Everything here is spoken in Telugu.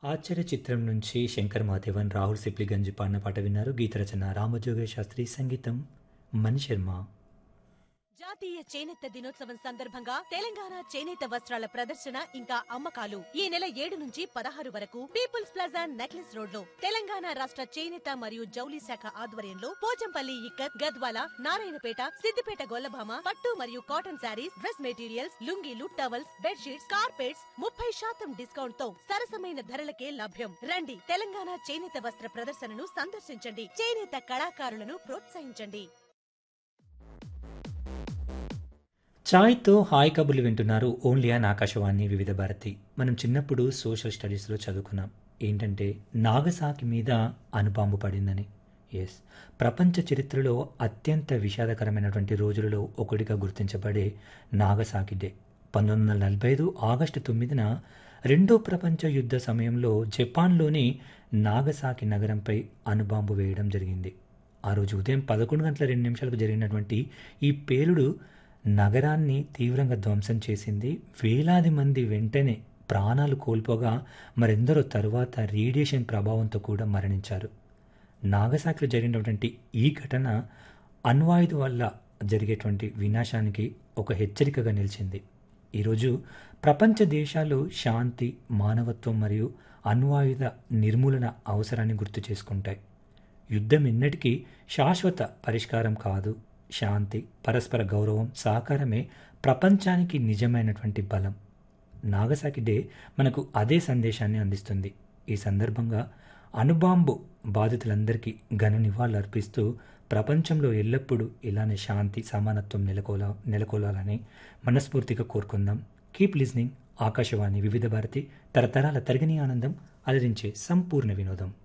ఆశ్చర్య చిత్రం నుంచి శంకర్ మాధవన్ రాహుల్ సిప్లిగంజ్ పాడిన పాట విన్నారు గీత రచన రామజోగ శాస్త్రి సంగీతం మణి శర్మ జాతీయ చేనేత దినోత్సవం సందర్భంగా తెలంగాణ చేనేత వస్త్రాల ప్రదర్శన ఇంకా అమ్మకాలు ఈ నెల ఏడు నుంచి పదహారు వరకు పీపుల్స్ ప్లాజా నెక్లెస్ రోడ్ లో తెలంగాణ రాష్ట్ర చేనేత మరియు జౌలి శాఖ ఆధ్వర్యంలో పోచంపల్లి ఇక్కత్ గద్వాల నారాయణపేట సిద్దిపేట గొల్లభామ పట్టు మరియు కాటన్ శారీస్ డ్రెస్ మెటీరియల్స్ లుంగీలు టవల్స్ బెడ్షీట్స్ కార్పెట్స్ ముప్పై శాతం డిస్కౌంట్ తో సరసమైన ధరలకే లభ్యం రండి తెలంగాణ చేనేత వస్త్ర ప్రదర్శనను సందర్శించండి చేనేత కళాకారులను ప్రోత్సహించండి ఛాయ్తో హాయ్ కబుర్లు వింటున్నారు ఓన్లీ ఆన్ ఆకాశవాణి వివిధ భారతి మనం చిన్నప్పుడు సోషల్ స్టడీస్లో చదువుకున్నాం ఏంటంటే నాగసాకి మీద అణుబాంబు పడిందని ఎస్ ప్రపంచ చరిత్రలో అత్యంత విషాదకరమైనటువంటి రోజులలో ఒకటిగా గుర్తించబడే నాగసాకి డే పంతొమ్మిది వందల నలభై ఐదు ఆగస్టు తొమ్మిదిన రెండో ప్రపంచ యుద్ధ సమయంలో జపాన్లోని నాగసాకి నగరంపై అణుబాంబు వేయడం జరిగింది ఆ రోజు ఉదయం పదకొండు గంటల రెండు నిమిషాలకు జరిగినటువంటి ఈ పేలుడు నగరాన్ని తీవ్రంగా ధ్వంసం చేసింది వేలాది మంది వెంటనే ప్రాణాలు కోల్పోగా మరెందరో తరువాత రేడియేషన్ ప్రభావంతో కూడా మరణించారు నాగసాకిలో జరిగినటువంటి ఈ ఘటన అణ్వాయుధ వల్ల జరిగేటువంటి వినాశానికి ఒక హెచ్చరికగా నిలిచింది ఈరోజు ప్రపంచ దేశాలు శాంతి మానవత్వం మరియు అణ్వాయుధ నిర్మూలన అవసరాన్ని గుర్తు చేసుకుంటాయి యుద్ధం ఎన్నటికీ శాశ్వత పరిష్కారం కాదు శాంతి పరస్పర గౌరవం సహకారమే ప్రపంచానికి నిజమైనటువంటి బలం నాగసాకి డే మనకు అదే సందేశాన్ని అందిస్తుంది ఈ సందర్భంగా అణుబాంబు బాధితులందరికీ ఘన నివాళులు అర్పిస్తూ ప్రపంచంలో ఎల్లప్పుడూ ఇలానే శాంతి సమానత్వం నెలకొలా నెలకొలాలని మనస్ఫూర్తిగా కోరుకుందాం కీప్ లిజనింగ్ ఆకాశవాణి వివిధ భారతి తరతరాల తరగని ఆనందం అలరించే సంపూర్ణ వినోదం